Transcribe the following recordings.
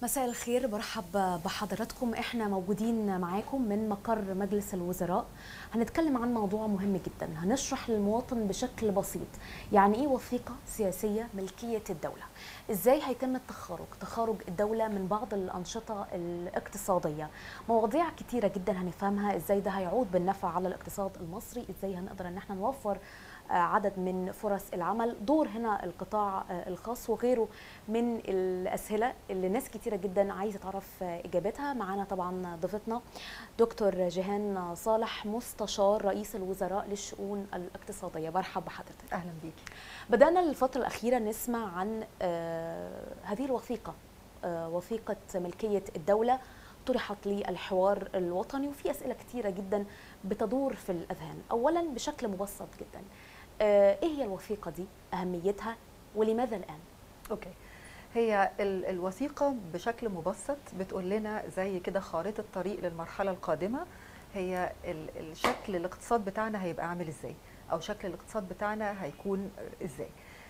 مساء الخير برحب بحضراتكم احنا موجودين معاكم من مقر مجلس الوزراء هنتكلم عن موضوع مهم جدا هنشرح للمواطن بشكل بسيط يعني ايه وثيقة سياسية ملكية الدولة ازاي هيتم التخارج تخارج الدولة من بعض الأنشطة الاقتصادية مواضيع كتيرة جدا هنفهمها ازاي ده هيعود بالنفع على الاقتصاد المصري ازاي هنقدر ان احنا نوفر عدد من فرص العمل دور هنا القطاع الخاص وغيره من الأسئلة اللي ناس كتيرة جدا عايزة تعرف إجابتها معانا طبعا ضيفتنا دكتور جيهان صالح مستشار رئيس الوزراء للشؤون الاقتصادية برحب بحضرتك أهلا بيكي بدأنا الفترة الأخيرة نسمع عن هذه الوثيقة وثيقة ملكية الدولة طرحت للحوار الوطني وفي أسئلة كتيرة جدا بتدور في الأذهان أولا بشكل مبسط جدا ايه هي الوثيقه دي اهميتها ولماذا الان اوكي هي الوثيقه بشكل مبسط بتقول لنا زي كده خارطه طريق للمرحله القادمه هي الشكل الاقتصاد بتاعنا هيبقى عامل ازاي او شكل الاقتصاد بتاعنا هيكون ازاي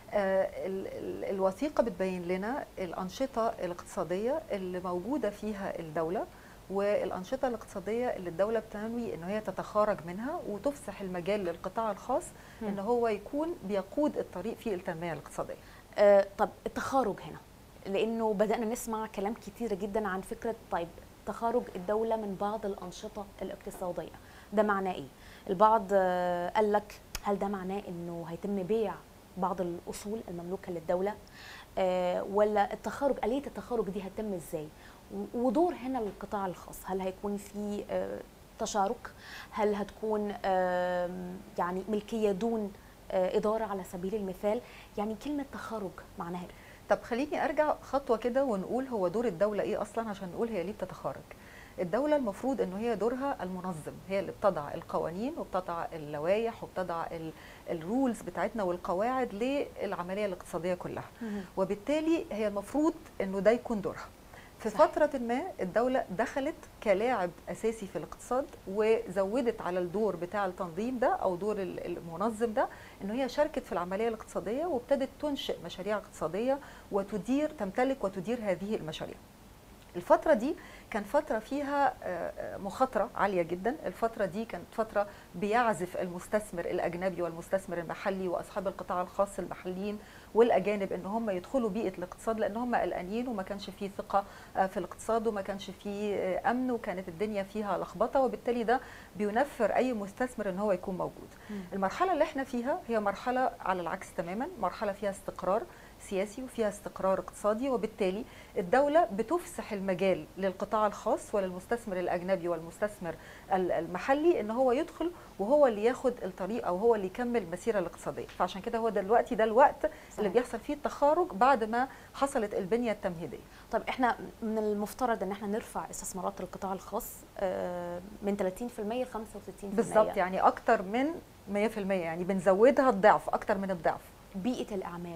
الوثيقه بتبين لنا الانشطه الاقتصاديه اللي موجوده فيها الدوله والانشطه الاقتصاديه اللي الدوله بتنوي ان هي تتخارج منها وتفسح المجال للقطاع الخاص م. ان هو يكون بيقود الطريق في التنميه الاقتصاديه. آه طب التخارج هنا لانه بدانا نسمع كلام كتير جدا عن فكره طيب تخارج الدوله من بعض الانشطه الاقتصاديه ده معناه ايه؟ البعض آه قال لك هل ده معناه انه هيتم بيع بعض الاصول المملوكه للدوله آه ولا التخارج اليه التخارج دي هتتم ازاي؟ ودور هنا القطاع الخاص هل هيكون في تشارك هل هتكون يعني ملكيه دون اداره على سبيل المثال يعني كلمه تخارج معناها ايه طب خليني ارجع خطوه كده ونقول هو دور الدوله ايه اصلا عشان نقول هي ليه بتتخارج الدوله المفروض انه هي دورها المنظم هي اللي بتضع القوانين وبتضع اللوائح وبتضع الرولز بتاعتنا والقواعد للعمليه الاقتصاديه كلها وبالتالي هي المفروض انه ده يكون دورها في صح. فترة ما الدولة دخلت كلاعب أساسي في الاقتصاد وزودت على الدور بتاع التنظيم ده أو دور المنظم ده إن هي شاركت في العملية الاقتصادية وابتدت تنشئ مشاريع اقتصادية وتدير تمتلك وتدير هذه المشاريع. الفترة دي كان فترة فيها مخاطرة عالية جدا الفترة دي كانت فترة بيعزف المستثمر الأجنبي والمستثمر المحلي وأصحاب القطاع الخاص المحليين والاجانب ان هم يدخلوا بيئه الاقتصاد لان هم قلقانين وما كانش فيه ثقه في الاقتصاد وما كانش فيه امن وكانت الدنيا فيها لخبطه وبالتالي ده بينفر اي مستثمر ان هو يكون موجود. م. المرحله اللي احنا فيها هي مرحله على العكس تماما، مرحله فيها استقرار سياسي وفيها استقرار اقتصادي وبالتالي الدولة بتفسح المجال للقطاع الخاص وللمستثمر الأجنبي والمستثمر المحلي إن هو يدخل وهو اللي ياخد الطريق أو هو اللي يكمل المسيرة الاقتصادية فعشان كده هو دلوقتي ده الوقت صحيح. اللي بيحصل فيه التخارج بعد ما حصلت البنية التمهيدية طب احنا من المفترض ان احنا نرفع استثمارات القطاع الخاص من 30% ل 65% بالظبط يعني أكتر من 100% يعني بنزودها الضعف أكتر من الضعف بيئه الاعمال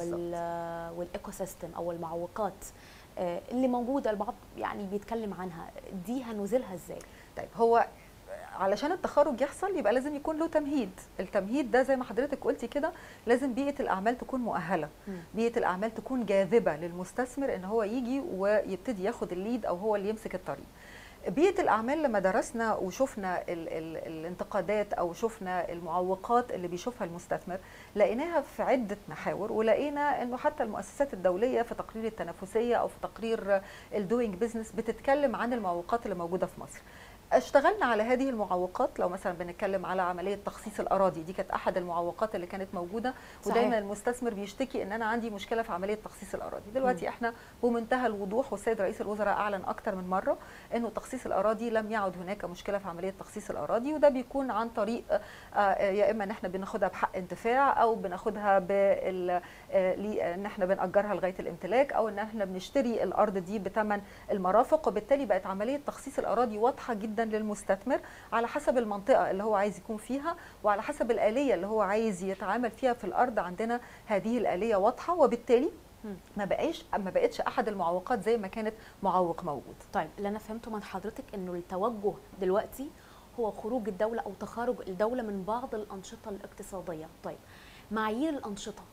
والايكو سيستم او المعوقات اللي موجوده البعض يعني بيتكلم عنها دي هنزلها ازاي طيب هو علشان التخارج يحصل يبقى لازم يكون له تمهيد التمهيد ده زي ما حضرتك قلتي كده لازم بيئه الاعمال تكون مؤهله م. بيئه الاعمال تكون جاذبه للمستثمر ان هو يجي ويبتدي ياخد الليد او هو اللي يمسك الطريق بيئه الاعمال لما درسنا وشفنا ال ال الانتقادات او شفنا المعوقات اللي بيشوفها المستثمر لقيناها في عده محاور ولقينا انه حتى المؤسسات الدوليه في تقرير التنافسيه او في تقرير الدوينج بزنس بتتكلم عن المعوقات اللي موجوده في مصر اشتغلنا على هذه المعوقات لو مثلا بنتكلم على عمليه تخصيص الاراضي دي كانت احد المعوقات اللي كانت موجوده صحيح. ودايما المستثمر بيشتكي ان انا عندي مشكله في عمليه تخصيص الاراضي دلوقتي م. احنا بمنتهى الوضوح والسيد رئيس الوزراء اعلن اكثر من مره انه تخصيص الاراضي لم يعد هناك مشكله في عمليه تخصيص الاراضي وده بيكون عن طريق يا اما ان احنا بناخدها بحق انتفاع او بناخدها بال ان احنا بنأجرها لغايه الامتلاك او ان احنا بنشتري الارض دي بثمن المرافق وبالتالي بقت عمليه تخصيص الاراضي واضحه جدا للمستثمر على حسب المنطقه اللي هو عايز يكون فيها وعلى حسب الاليه اللي هو عايز يتعامل فيها في الارض عندنا هذه الاليه واضحه وبالتالي ما بقاش ما بقتش احد المعوقات زي ما كانت معوق موجود طيب اللي انا فهمته من حضرتك انه التوجه دلوقتي هو خروج الدوله او تخارج الدوله من بعض الانشطه الاقتصاديه طيب معايير الانشطه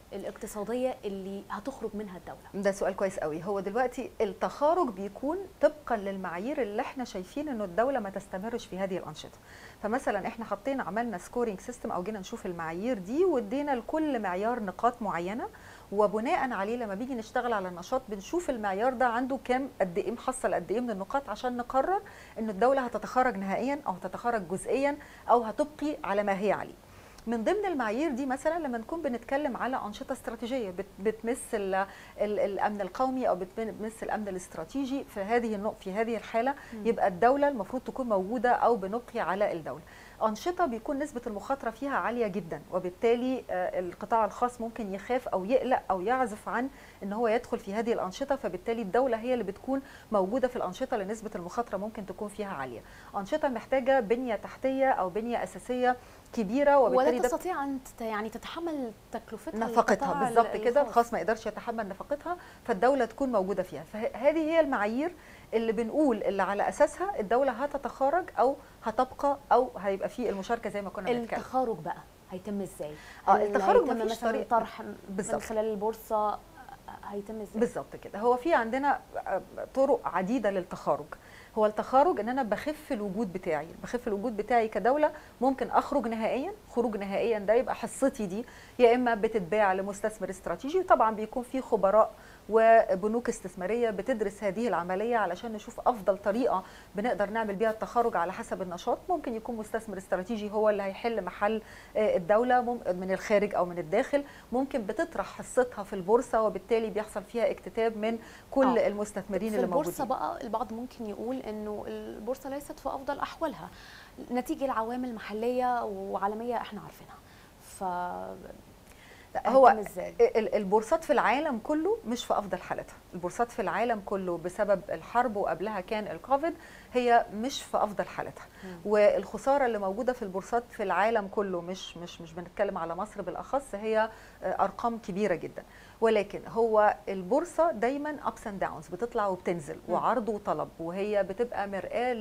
الاقتصاديه اللي هتخرج منها الدوله ده سؤال كويس قوي هو دلوقتي التخارج بيكون طبقا للمعايير اللي احنا شايفين انه الدوله ما تستمرش في هذه الانشطه فمثلا احنا حطينا عملنا سكورينج سيستم او جينا نشوف المعايير دي وادينا لكل معيار نقاط معينه وبناء عليه لما بيجي نشتغل على النشاط بنشوف المعيار ده عنده كام قد ايه محصل قد ايه من النقاط عشان نقرر ان الدوله هتتخرج نهائيا او هتتخرج جزئيا او هتبقي على ما هي عليه من ضمن المعايير دي مثلا لما نكون بنتكلم على انشطه استراتيجيه بت- بتمس ال ال الامن القومي او بتمس الامن الاستراتيجي في هذه النق في هذه الحاله يبقى الدوله المفروض تكون موجوده او بنبقي على الدوله انشطه بيكون نسبه المخاطره فيها عاليه جدا وبالتالي آه، القطاع الخاص ممكن يخاف او يقلق او يعزف عن ان هو يدخل في هذه الانشطه فبالتالي الدوله هي اللي بتكون موجوده في الانشطه اللي نسبه المخاطره ممكن تكون فيها عاليه انشطه محتاجه بنيه تحتيه او بنيه اساسيه كبيره وبالتالي ولا ده تستطيع ان تت- يعني تتحمل تكلفتها نفقتها القطاع بالظبط كده الخاص. الخاص ما يقدرش يتحمل نفقتها فالدوله تكون موجوده فيها فهذه هي المعايير اللي بنقول اللي على اساسها الدوله هتتخارج او هتبقى او هيبقى في المشاركه زي ما كنا بنتكلم التخارج بقى هيتم ازاي؟ آه، هل التخارج هيتم مفيش مثلا طريقة. طرح من بالظبط. خلال البورصه هيتم ازاي؟ بالظبط كده هو في عندنا طرق عديده للتخارج هو التخارج ان انا بخف الوجود بتاعي بخف الوجود بتاعي كدوله ممكن اخرج نهائيا خروج نهائيا ده يبقى حصتي دي يا اما بتتباع لمستثمر استراتيجي وطبعا بيكون في خبراء وبنوك استثماريه بتدرس هذه العمليه علشان نشوف افضل طريقه بنقدر نعمل بيها التخارج على حسب النشاط ممكن يكون مستثمر استراتيجي هو اللي هيحل محل آه، الدوله مم- من الخارج او من الداخل ممكن بتطرح حصتها في البورصه وبالتالي بيحصل فيها اكتتاب من كل آه. المستثمرين في اللي البورصه موجودين بقى البعض ممكن يقول انه البورصه ليست في افضل احوالها نتيجه لعوامل محليه وعالميه احنا عارفينها ف لا، هو هيتم إزاي؟ ال- البورصات في العالم كله مش في افضل حالتها البورصات في العالم كله بسبب الحرب وقبلها كان الكوفيد هي مش في افضل حالتها مم. والخساره اللي موجوده في البورصات في العالم كله مش مش مش بنتكلم على مصر بالاخص هي آه، ارقام كبيره جدا ولكن هو البورصه دايما ابس اند داونز بتطلع وبتنزل مم. وعرض وطلب وهي بتبقى مرآه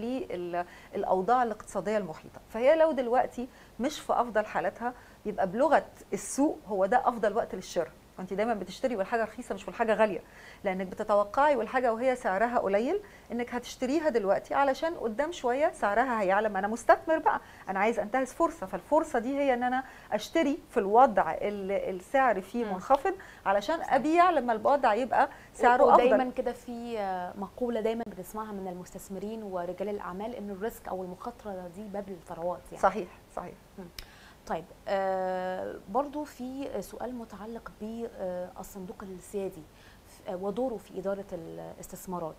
للاوضاع الاقتصاديه المحيطه فهي لو دلوقتي مش في افضل حالاتها يبقى بلغه السوق هو ده افضل وقت للشراء انت دايما بتشتري والحاجه رخيصه مش والحاجه غاليه لانك بتتوقعي والحاجه وهي سعرها قليل انك هتشتريها دلوقتي علشان قدام شويه سعرها هيعلى ما انا مستثمر بقى انا عايز انتهز فرصه فالفرصه دي هي ان انا اشتري في الوضع اللي السعر فيه مم. منخفض علشان ابيع لما الوضع يبقى سعره افضل ودايما كده في آه، مقوله دايما بنسمعها من المستثمرين ورجال الاعمال ان الريسك او المخاطره دي باب الثروات يعني صحيح صحيح طيب آه برضو في سؤال متعلق بالصندوق السيادي ف- آه، ودوره في إدارة الاستثمارات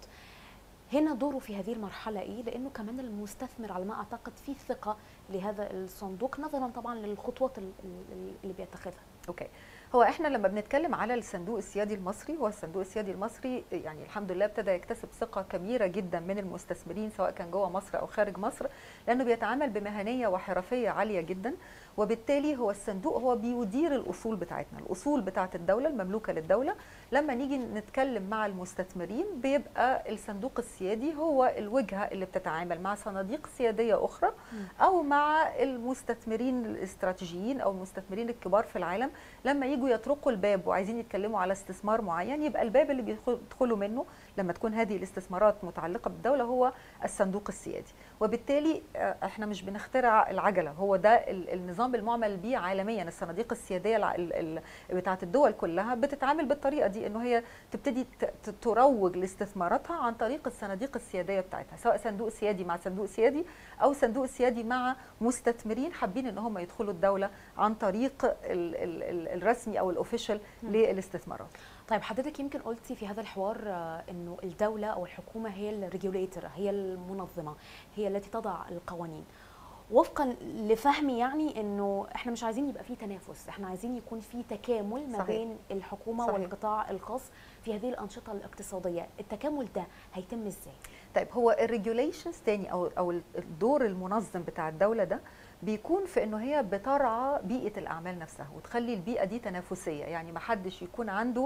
هنا دوره في هذه المرحلة إيه؟ لأنه كمان المستثمر على ما أعتقد في ثقة لهذا الصندوق نظرا طبعا للخطوات ال- ال- اللي بيتخذها اوكي هو احنا لما بنتكلم على الصندوق السيادي المصري هو الصندوق السيادي المصري يعني الحمد لله ابتدى يكتسب ثقه كبيره جدا من المستثمرين سواء كان جوه مصر او خارج مصر لانه بيتعامل بمهنيه وحرفيه عاليه جدا وبالتالي هو الصندوق هو بيدير الاصول بتاعتنا الاصول بتاعت الدوله المملوكه للدوله لما نيجي نتكلم مع المستثمرين بيبقى الصندوق السيادي هو الوجهه اللي بتتعامل مع صناديق سياديه اخرى او مع المستثمرين الاستراتيجيين او المستثمرين الكبار في العالم لما يجوا يطرقوا الباب وعايزين يتكلموا على استثمار معين يبقى الباب اللي بيدخلوا منه لما تكون هذه الاستثمارات متعلقه بالدوله هو الصندوق السيادي وبالتالي آه، احنا مش بنخترع العجله هو ده ال- النظام المعمل بيه عالميا الصناديق السياديه الع- ال- ال- بتاعه الدول كلها بتتعامل بالطريقه دي انه هي تبتدي ت- ت- تروج لاستثماراتها عن طريق الصناديق السياديه بتاعتها سواء صندوق سيادي مع صندوق سيادي او صندوق سيادي مع مستثمرين حابين ان هم يدخلوا الدوله عن طريق ال- ال- ال- الرسمي او الاوفيشال مم. للاستثمارات طيب حضرتك يمكن قلتي في هذا الحوار آه، انه الدوله او الحكومه هي الريجوليتر هي المنظمه هي التي تضع القوانين وفقا لفهمي يعني انه احنا مش عايزين يبقى في تنافس احنا عايزين يكون في تكامل ما صحيح. بين الحكومه صحيح. والقطاع الخاص في هذه الانشطه الاقتصاديه التكامل ده هيتم ازاي طيب هو الريجوليشنز تاني او او الدور المنظم بتاع الدوله ده بيكون في انه هي بترعى بيئه الاعمال نفسها وتخلي البيئه دي تنافسيه يعني ما حدش يكون عنده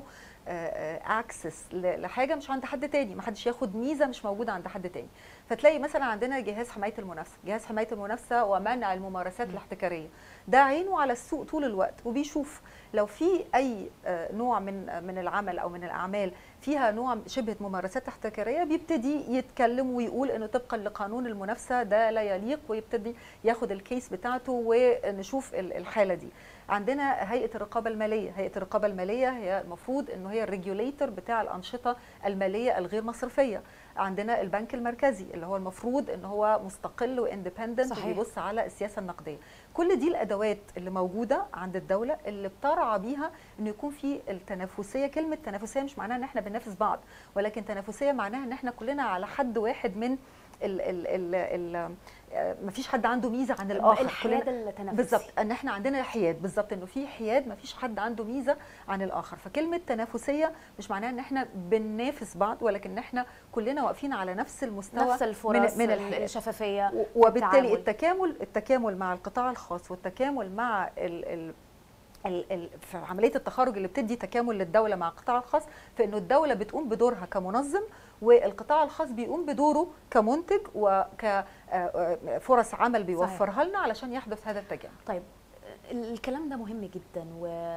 اكسس لحاجه مش عند حد تاني ما حدش ياخد ميزه مش موجوده عند حد تاني فتلاقي مثلا عندنا جهاز حمايه المنافسه جهاز حمايه المنافسه ومنع الممارسات الاحتكاريه ده عينه على السوق طول الوقت وبيشوف لو في اي نوع من من العمل او من الاعمال فيها نوع شبه ممارسات احتكاريه بيبتدي يتكلم ويقول انه طبقا لقانون المنافسه ده لا يليق ويبتدي ياخد الكيس بتاعته ونشوف الحاله دي عندنا هيئه الرقابه الماليه هيئه الرقابه الماليه هي المفروض انه هي الريجوليتور بتاع الانشطه الماليه الغير مصرفيه عندنا البنك المركزي اللي هو المفروض ان هو مستقل واندبندنت وبيبص على السياسه النقديه كل دي الادوات اللي موجوده عند الدوله اللي بترعى بيها انه يكون في التنافسيه كلمه تنافسيه مش معناها ان احنا بننافس بعض ولكن تنافسيه معناها ان احنا كلنا على حد واحد من ال ال ال ال ما فيش حد عنده ميزه عن الاخر الحياد التنافسي بالظبط ان احنا عندنا حياد بالظبط انه في حياد ما فيش حد عنده ميزه عن الاخر فكلمه تنافسيه مش معناها ان احنا بننافس بعض ولكن ان احنا كلنا واقفين على نفس المستوى نفس الفرص من, من الشفافيه وبالتالي التعامل. التكامل التكامل مع القطاع الخاص والتكامل مع ال ال ال ال في عمليه التخرج اللي بتدي تكامل للدوله مع القطاع الخاص في انه الدوله بتقوم بدورها كمنظم والقطاع الخاص بيقوم بدوره كمنتج وكفرص عمل بيوفرها لنا علشان يحدث هذا التكامل طيب الكلام ده مهم جدا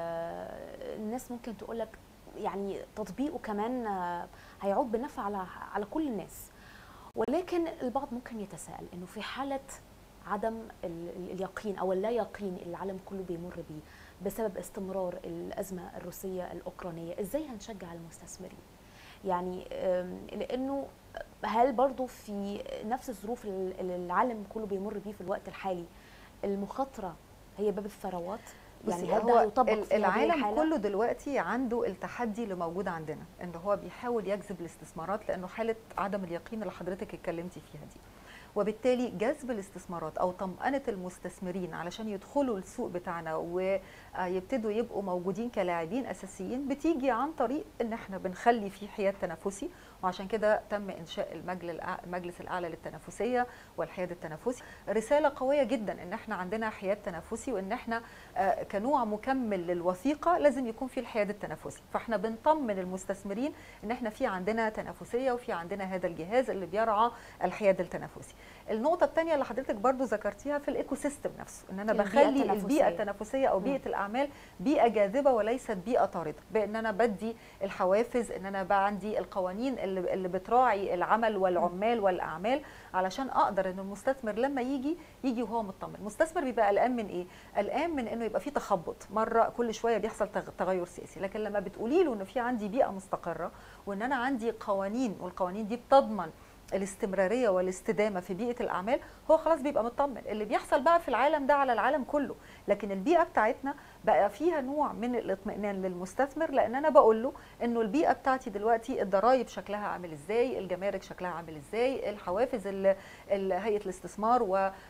والناس ممكن تقول لك يعني تطبيقه كمان هيعود بنفع على على كل الناس ولكن البعض ممكن يتساءل انه في حاله عدم اليقين او اللا يقين اللي العالم كله بيمر بيه بسبب استمرار الازمه الروسيه الاوكرانيه ازاي هنشجع المستثمرين يعني لانه هل برضو في نفس الظروف اللي العالم كله بيمر بيه في الوقت الحالي المخاطره هي باب الثروات يعني هل ده يطبق في العالم كله دلوقتي عنده التحدي اللي موجود عندنا ان هو بيحاول يجذب الاستثمارات لانه حاله عدم اليقين اللي حضرتك اتكلمتي فيها دي وبالتالي جذب الاستثمارات او طمأنة المستثمرين علشان يدخلوا السوق بتاعنا ويبتدوا يبقوا موجودين كلاعبين اساسيين بتيجي عن طريق ان احنا بنخلي في حياد تنافسي وعشان كده تم انشاء المجلس الاعلى للتنافسيه والحياد التنافسي رساله قويه جدا ان احنا عندنا حياد تنافسي وان احنا كنوع مكمل للوثيقه لازم يكون في الحياد التنافسي فاحنا بنطمن المستثمرين ان احنا في عندنا تنافسيه وفي عندنا هذا الجهاز اللي بيرعى الحياد التنافسي النقطه الثانيه اللي حضرتك برضو ذكرتيها في الايكو سيستم نفسه ان انا بخلي البيئه, البيئة التنافسيه او بيئه م. الاعمال بيئه جاذبه وليست بيئه طارده بان انا بدي الحوافز ان انا بقى عندي القوانين اللي, اللي بتراعي العمل والعمال والاعمال علشان اقدر ان المستثمر لما يجي يجي وهو مطمن المستثمر بيبقى قلقان من ايه قلقان من انه يبقى في تخبط مره كل شويه بيحصل تغير سياسي لكن لما بتقولي له انه في عندي بيئه مستقره وان انا عندي قوانين والقوانين دي بتضمن الاستمراريه والاستدامه في بيئه الاعمال هو خلاص بيبقى مطمن اللي بيحصل بقى في العالم ده على العالم كله لكن البيئه بتاعتنا بقى فيها نوع من الاطمئنان للمستثمر لان انا بقول له انه البيئه بتاعتي دلوقتي الضرايب شكلها عامل ازاي الجمارك شكلها عامل ازاي الحوافز اللي هيئه الاستثمار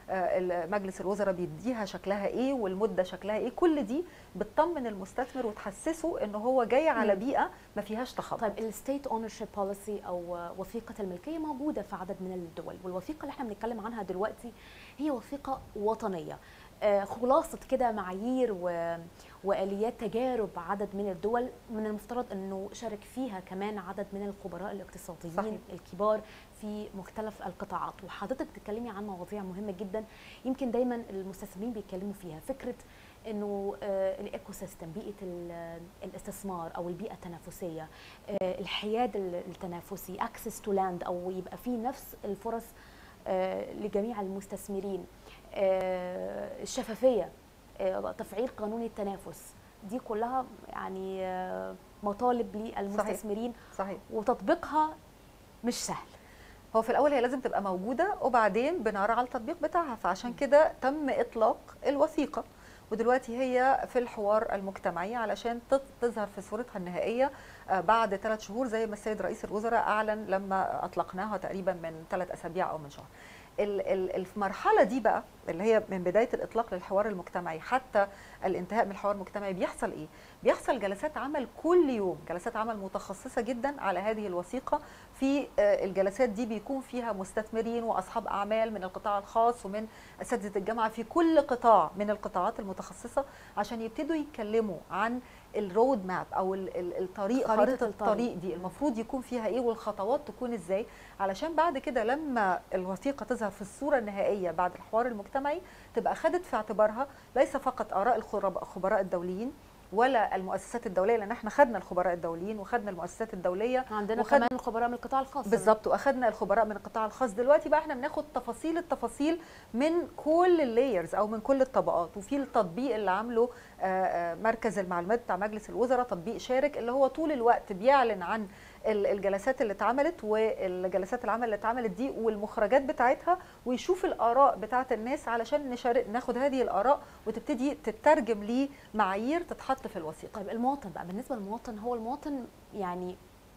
ومجلس الوزراء بيديها شكلها ايه والمده شكلها ايه كل دي بتطمن المستثمر وتحسسه ان هو جاي على بيئه ما فيهاش تخبط طيب الستيت اونرشيب بوليسي او وثيقه الملكيه موجوده في عدد من الدول والوثيقه اللي احنا بنتكلم عنها دلوقتي هي وثيقه وطنيه خلاصة كده معايير و... واليات تجارب عدد من الدول من المفترض انه شارك فيها كمان عدد من الخبراء الاقتصاديين صحيح. الكبار في مختلف القطاعات وحضرتك بتتكلمي عن مواضيع مهمه جدا يمكن دايما المستثمرين بيتكلموا فيها فكره انه الايكو سيستم بيئه الاستثمار او البيئه التنافسيه الحياد التنافسي اكسس تو لاند او يبقى في نفس الفرص لجميع المستثمرين الشفافيه تفعيل قانون التنافس دي كلها يعني مطالب للمستثمرين صحيح. صحيح. وتطبيقها مش سهل هو في الاول هي لازم تبقى موجوده وبعدين بنرى على التطبيق بتاعها فعشان كده تم اطلاق الوثيقه ودلوقتي هي في الحوار المجتمعي علشان تظهر في صورتها النهائيه بعد ثلاث شهور زي ما السيد رئيس الوزراء اعلن لما اطلقناها تقريبا من ثلاث اسابيع او من شهر ال- ال- المرحله دي بقى اللي هي من بدايه الاطلاق للحوار المجتمعي حتى الانتهاء من الحوار المجتمعي بيحصل ايه بيحصل جلسات عمل كل يوم جلسات عمل متخصصه جدا على هذه الوثيقه في آه، الجلسات دي بيكون فيها مستثمرين واصحاب اعمال من القطاع الخاص ومن اساتذه الجامعه في كل قطاع من القطاعات المتخصصه عشان يبتدوا يتكلموا عن الرود ماب او ال- ال- الطريق خريطة خريطه الطريق. الطريق دي المفروض يكون فيها ايه والخطوات تكون ازاي علشان بعد كده لما الوثيقه تظهر في الصوره النهائيه بعد الحوار المجتمعي تبقى خدت في اعتبارها ليس فقط اراء الخرب- الخبراء الدوليين ولا المؤسسات الدوليه لان احنا خدنا الخبراء الدوليين وخدنا المؤسسات الدوليه عندنا وخد- كمان الخبراء من القطاع الخاص بالظبط واخدنا الخبراء من القطاع الخاص دلوقتي بقى احنا بناخد تفاصيل التفاصيل من كل اللايرز او من كل الطبقات وفي التطبيق اللي عامله آه، آه، مركز المعلومات بتاع مجلس الوزراء تطبيق شارك اللي هو طول الوقت بيعلن عن ال- الجلسات اللي اتعملت والجلسات العمل اللي اتعملت دي والمخرجات بتاعتها ويشوف الاراء بتاعت الناس علشان نشارك ناخد هذه الاراء وتبتدي تترجم لمعايير تتحط في الوثيقه طيب المواطن بقى بالنسبه للمواطن هو المواطن يعني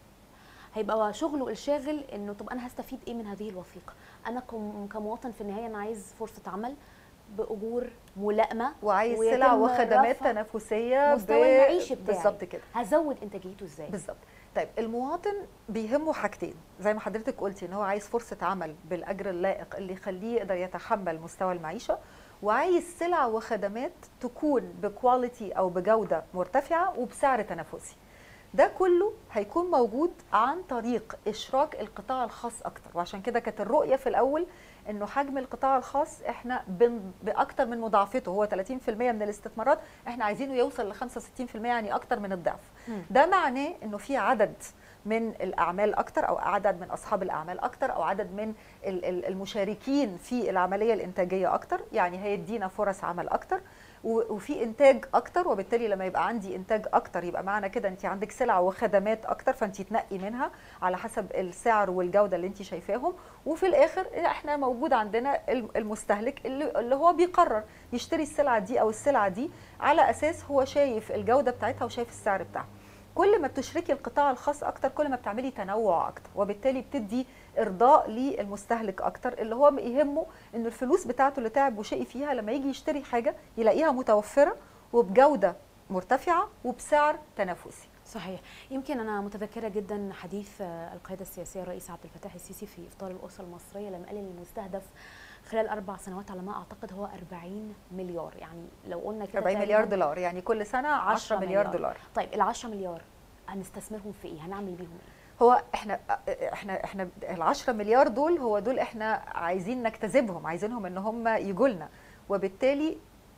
هيبقى شغله الشاغل انه طب انا هستفيد ايه من هذه الوثيقه انا كم- كمواطن في النهايه انا عايز فرصه عمل باجور ملائمه وعايز ويتم سلع وخدمات رفع تنافسيه مستوى المعيشي بتاعي. بالظبط كده هزود انتاجيته ازاي بالظبط طيب المواطن بيهمه حاجتين زي ما حضرتك قلتي ان هو عايز فرصه عمل بالاجر اللائق اللي يخليه يقدر يتحمل مستوى المعيشه وعايز سلع وخدمات تكون بكواليتي او بجوده مرتفعه وبسعر تنافسي ده كله هيكون موجود عن طريق اشراك القطاع الخاص اكتر وعشان كده كانت الرؤيه في الاول انه حجم القطاع الخاص احنا بن باكتر من مضاعفته هو 30% من الاستثمارات احنا عايزينه يوصل ل 65% يعني اكتر من الضعف مم. ده معناه انه في عدد من الاعمال اكتر او عدد من اصحاب الاعمال اكتر او عدد من ال- ال- المشاركين في العمليه الانتاجيه اكتر يعني هيدينا فرص عمل اكتر و- وفي انتاج اكتر وبالتالي لما يبقى عندي انتاج اكتر يبقى معنى كده انت عندك سلع وخدمات اكتر فانت تنقي منها على حسب السعر والجوده اللي انت شايفاهم وفي الاخر احنا موجود عندنا الم- المستهلك اللي, اللي هو بيقرر يشتري السلعه دي او السلعه دي على اساس هو شايف الجوده بتاعتها وشايف السعر بتاعها كل ما بتشركي القطاع الخاص اكتر كل ما بتعملي تنوع اكتر وبالتالي بتدي ارضاء للمستهلك اكتر اللي هو يهمه ان الفلوس بتاعته اللي تعب وشقي فيها لما يجي يشتري حاجه يلاقيها متوفره وبجوده مرتفعه وبسعر تنافسي صحيح يمكن انا متذكره جدا حديث آه، القياده السياسيه الرئيس عبد الفتاح السيسي في افطار الاسره المصريه لما قال ان المستهدف خلال اربع سنوات على ما اعتقد هو 40 مليار يعني لو قلنا كده 40 مليار تقريباً دولار يعني كل سنه 10 مليار دولار طيب ال 10 مليار هنستثمرهم في ايه؟ هنعمل بيهم ايه؟ هو احنا احنا احنا ال 10 مليار دول هو دول احنا عايزين نجتذبهم عايزينهم ان هم يجوا لنا وبالتالي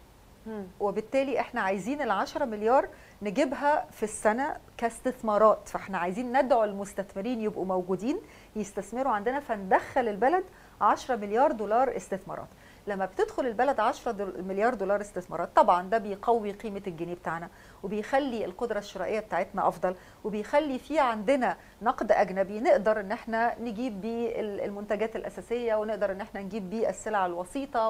مم. وبالتالي احنا عايزين ال 10 مليار نجيبها في السنه كاستثمارات فاحنا عايزين ندعو المستثمرين يبقوا موجودين يستثمروا عندنا فندخل البلد 10 مليار دولار استثمارات لما بتدخل البلد 10 دول مليار دولار استثمارات طبعا ده بيقوي قيمه الجنيه بتاعنا وبيخلي القدره الشرائيه بتاعتنا افضل وبيخلي في عندنا نقد اجنبي نقدر ان احنا نجيب بيه ال- المنتجات الاساسيه ونقدر ان احنا نجيب بيه السلع الوسيطه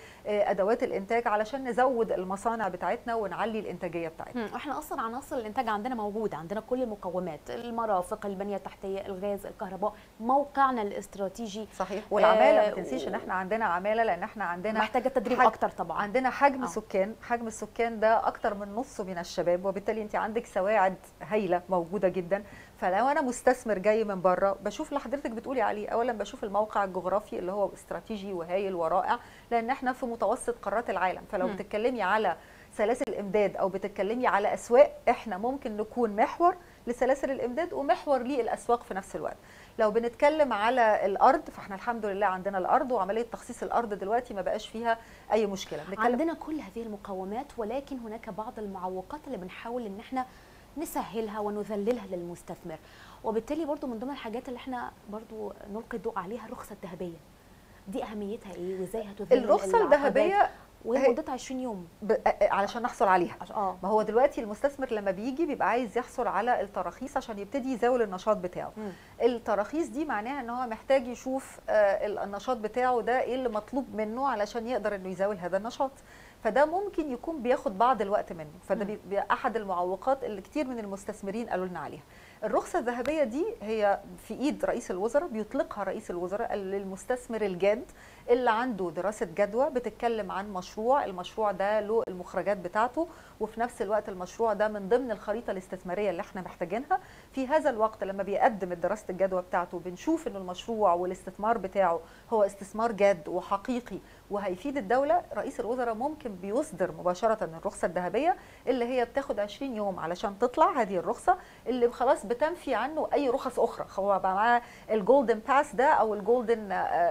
وادوات الانتاج علشان نزود المصانع بتاعتنا ونعلي الانتاجيه بتاعتنا مم. احنا اصلا عناصر الانتاج عندنا موجوده عندنا كل المقومات المرافق البنيه التحتيه الغاز الكهرباء موقعنا الاستراتيجي صحيح والعماله آه، ما تنسيش ان احنا عندنا عماله لان احنا عندنا محتاجه تدريب حاج- اكتر طبعا عندنا حجم آه. سكان حجم السكان ده اكتر من نصه من الشباب وبالتالي انت عندك سواعد هايله موجوده جدا فلو انا مستثمر جاي من بره بشوف اللي حضرتك بتقولي عليه اولا بشوف الموقع الجغرافي اللي هو استراتيجي وهايل ورائع لان احنا في متوسط قارات العالم فلو مم. بتتكلمي على سلاسل امداد او بتتكلمي على اسواق احنا ممكن نكون محور لسلاسل الامداد ومحور للاسواق في نفس الوقت لو بنتكلم على الارض فاحنا الحمد لله عندنا الارض وعمليه تخصيص الارض دلوقتي ما بقاش فيها اي مشكله بنتكلم عندنا كل هذه المقومات ولكن هناك بعض المعوقات اللي بنحاول ان احنا نسهلها ونذللها للمستثمر وبالتالي برضو من ضمن الحاجات اللي احنا برضو نلقي الضوء عليها الرخصه الذهبيه دي اهميتها ايه وازاي هتذلل الرخصه العقبات؟ الذهبيه وهي مدتها 20 يوم ب... علشان نحصل عليها عش- اه ما هو دلوقتي المستثمر لما بيجي بيبقى عايز يحصل على التراخيص عشان يبتدي يزاول النشاط بتاعه مم. التراخيص دي معناها ان هو محتاج يشوف آه، ال- النشاط بتاعه ده ايه اللي مطلوب منه علشان يقدر انه يزاول هذا النشاط فده ممكن يكون بياخد بعض الوقت منه فده مم. بيبقى احد المعوقات اللي كتير من المستثمرين قالوا لنا عليها الرخصه الذهبيه دي هي في ايد رئيس الوزراء بيطلقها رئيس الوزراء للمستثمر الجاد اللي عنده دراسه جدوى بتتكلم عن مشروع المشروع ده له المخرجات بتاعته وفي نفس الوقت المشروع ده من ضمن الخريطه الاستثماريه اللي احنا محتاجينها في هذا الوقت لما بيقدم دراسه الجدوى بتاعته بنشوف ان المشروع والاستثمار بتاعه هو استثمار جاد وحقيقي وهيفيد الدوله رئيس الوزراء ممكن بيصدر مباشره الرخصه الذهبيه اللي هي بتاخد 20 يوم علشان تطلع هذه الرخصه اللي خلاص بتنفي عنه اي رخص اخرى هو بقى معاه الجولدن باس ده او الجولدن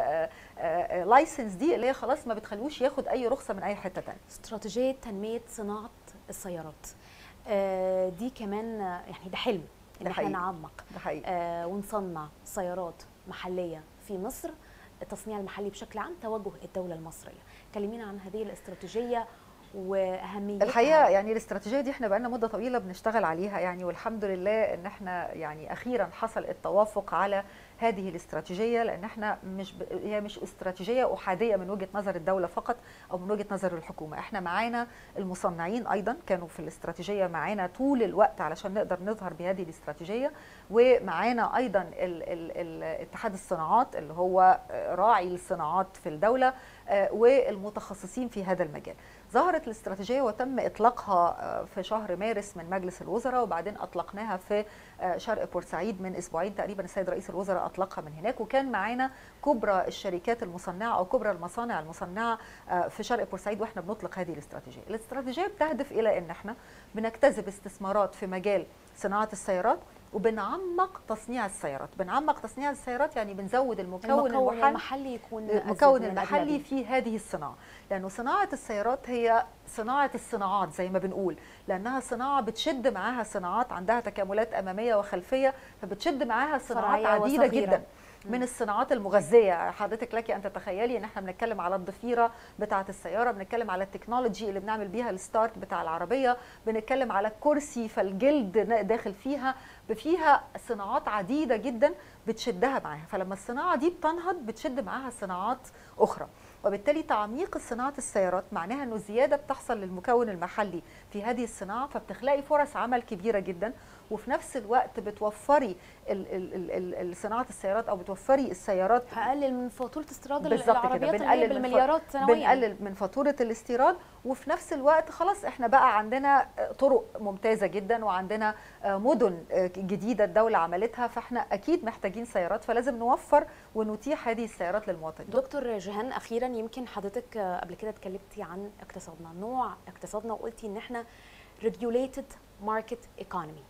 لايسنس دي اللي هي خلاص ما بتخلوش ياخد اي رخصه من اي حته ثانيه استراتيجيه تنميه صناعه السيارات آه دي كمان يعني ده حلم ان احنا نعمق ده حقيقي آه ونصنع سيارات محليه في مصر التصنيع المحلي بشكل عام توجه الدوله المصريه كلمينا عن هذه الاستراتيجيه واهميتها الحقيقه يعني الاستراتيجيه دي احنا بقالنا مده طويله بنشتغل عليها يعني والحمد لله ان احنا يعني اخيرا حصل التوافق على هذه الاستراتيجيه لان احنا مش ب... هي مش استراتيجيه احاديه من وجهه نظر الدوله فقط او من وجهه نظر الحكومه احنا معانا المصنعين ايضا كانوا في الاستراتيجيه معانا طول الوقت علشان نقدر نظهر بهذه الاستراتيجيه ومعانا ايضا ال... ال... ال... اتحاد الصناعات اللي هو راعي الصناعات في الدوله والمتخصصين في هذا المجال ظهرت الاستراتيجيه وتم اطلاقها في شهر مارس من مجلس الوزراء وبعدين اطلقناها في شرق بورسعيد من اسبوعين تقريبا السيد رئيس الوزراء اطلقها من هناك وكان معانا كبرى الشركات المصنعه او كبرى المصانع المصنعه في شرق بورسعيد واحنا بنطلق هذه الاستراتيجيه. الاستراتيجيه بتهدف الى ان احنا بنجتذب استثمارات في مجال صناعه السيارات وبنعمق تصنيع السيارات بنعمق تصنيع السيارات يعني بنزود المكون, المكون المحلي المحلي يكون المكون المحلي في هذه الصناعه لانه صناعه السيارات هي صناعه الصناعات زي ما بنقول لانها صناعه بتشد معاها صناعات عندها تكاملات اماميه وخلفيه فبتشد معاها صناعات عديده وصغيرة. جدا من الصناعات المغذيه حضرتك لك ان تتخيلي ان احنا بنتكلم على الضفيره بتاعه السياره بنتكلم على التكنولوجي اللي بنعمل بيها الستارت بتاع العربيه بنتكلم على الكرسي فالجلد داخل فيها فيها صناعات عديده جدا بتشدها معاها فلما الصناعه دي بتنهض بتشد معاها صناعات اخرى وبالتالي تعميق صناعه السيارات معناها انه زياده بتحصل للمكون المحلي في هذه الصناعه فبتخلقي فرص عمل كبيره جدا وفي نفس الوقت بتوفري صناعه السيارات او بتوفري السيارات هقلل من فاتوره استيراد بالظبط كده العربيات اللي بنقلل بالمليارات من سنويا بنقلل من فاتوره الاستيراد وفي نفس الوقت خلاص احنا بقى عندنا طرق ممتازه جدا وعندنا مدن جديده الدوله عملتها فاحنا اكيد محتاجين سيارات فلازم نوفر ونتيح هذه السيارات للمواطنين دكتور جيهان اخيرا يمكن حضرتك قبل كده اتكلمتي عن اقتصادنا نوع اقتصادنا وقلتي ان احنا regulated market economy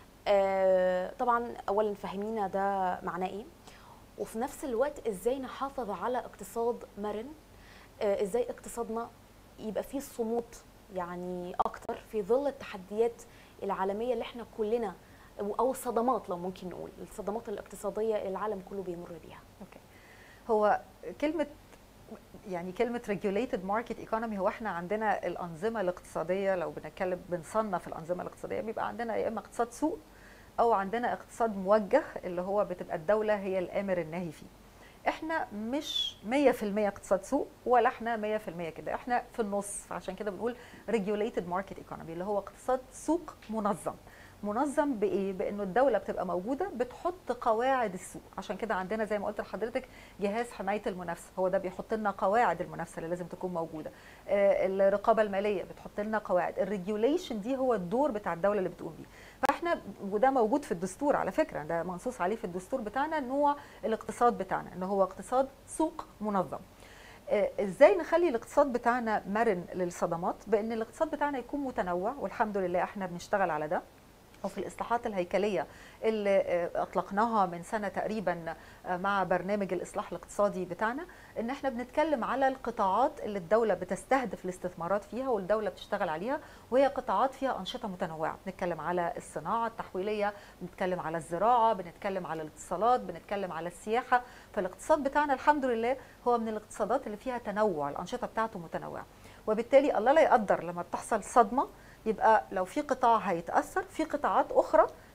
آه طبعا اولا فهمينا ده معناه ايه وفي نفس الوقت ازاي نحافظ على اقتصاد مرن آه ازاي اقتصادنا يبقى فيه صمود يعني اكتر في ظل التحديات العالميه اللي احنا كلنا او الصدمات لو ممكن نقول الصدمات الاقتصاديه اللي العالم كله بيمر بيها اوكي هو كلمه يعني كلمه regulated market economy هو احنا عندنا الانظمه الاقتصاديه لو بنتكلم بنصنف الانظمه الاقتصاديه بيبقى عندنا يا اما اقتصاد سوق او عندنا اقتصاد موجه اللي هو بتبقى الدوله هي الامر الناهي فيه احنا مش 100% اقتصاد سوق ولا احنا 100% كده احنا في النص فعشان كده بنقول regulated market economy اللي هو اقتصاد سوق منظم منظم بايه بانه الدوله بتبقى موجوده بتحط قواعد السوق عشان كده عندنا زي ما قلت لحضرتك جهاز حمايه المنافسه هو ده بيحط لنا قواعد المنافسه اللي لازم تكون موجوده آه الرقابه الماليه بتحط لنا قواعد الريجوليشن دي هو الدور بتاع الدوله اللي بتقوم بيه فاحنا وده موجود في الدستور على فكره ده منصوص عليه في الدستور بتاعنا نوع الاقتصاد بتاعنا ان هو اقتصاد سوق منظم ازاي نخلي الاقتصاد بتاعنا مرن للصدمات بان الاقتصاد بتاعنا يكون متنوع والحمد لله احنا بنشتغل على ده وفي الاصلاحات الهيكليه اللي اطلقناها من سنه تقريبا مع برنامج الاصلاح الاقتصادي بتاعنا ان احنا بنتكلم على القطاعات اللي الدوله بتستهدف الاستثمارات فيها والدوله بتشتغل عليها وهي قطاعات فيها انشطه متنوعه بنتكلم على الصناعه التحويليه بنتكلم على الزراعه بنتكلم على الاتصالات بنتكلم على السياحه فالاقتصاد بتاعنا الحمد لله هو من الاقتصادات اللي فيها تنوع الانشطه بتاعته متنوعه وبالتالي الله لا يقدر لما بتحصل صدمه يبقى لو في قطاع هيتاثر في قطاعات اخرى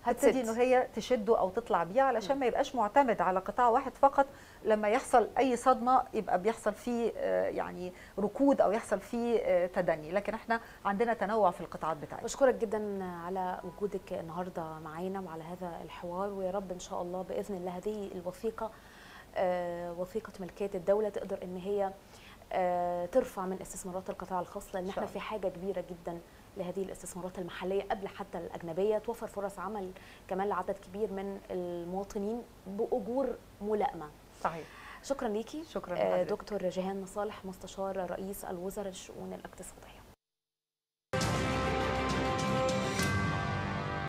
هتبتدي هتسد. انه هي تشده او تطلع بيه علشان ما يبقاش معتمد على قطاع واحد فقط لما يحصل اي صدمه يبقى بيحصل فيه آه، يعني ركود او يحصل فيه آه، تدني لكن احنا عندنا تنوع في القطاعات بتاعتنا بشكرك جدا على وجودك النهارده معانا وعلى هذا الحوار ويا رب ان شاء الله باذن الله هذه الوثيقه آه، وثيقه ملكيه الدوله تقدر ان هي آه، ترفع من استثمارات القطاع الخاص لان إن شاء احنا الله. في حاجه كبيره جدا لهذه الاستثمارات المحليه قبل حتى الاجنبيه توفر فرص عمل كمان لعدد كبير من المواطنين باجور ملائمه صحيح شكرا ليكي شكرا آه، لحضرتك. دكتور جيهان مصالح مستشار رئيس الوزراء للشؤون الاقتصاديه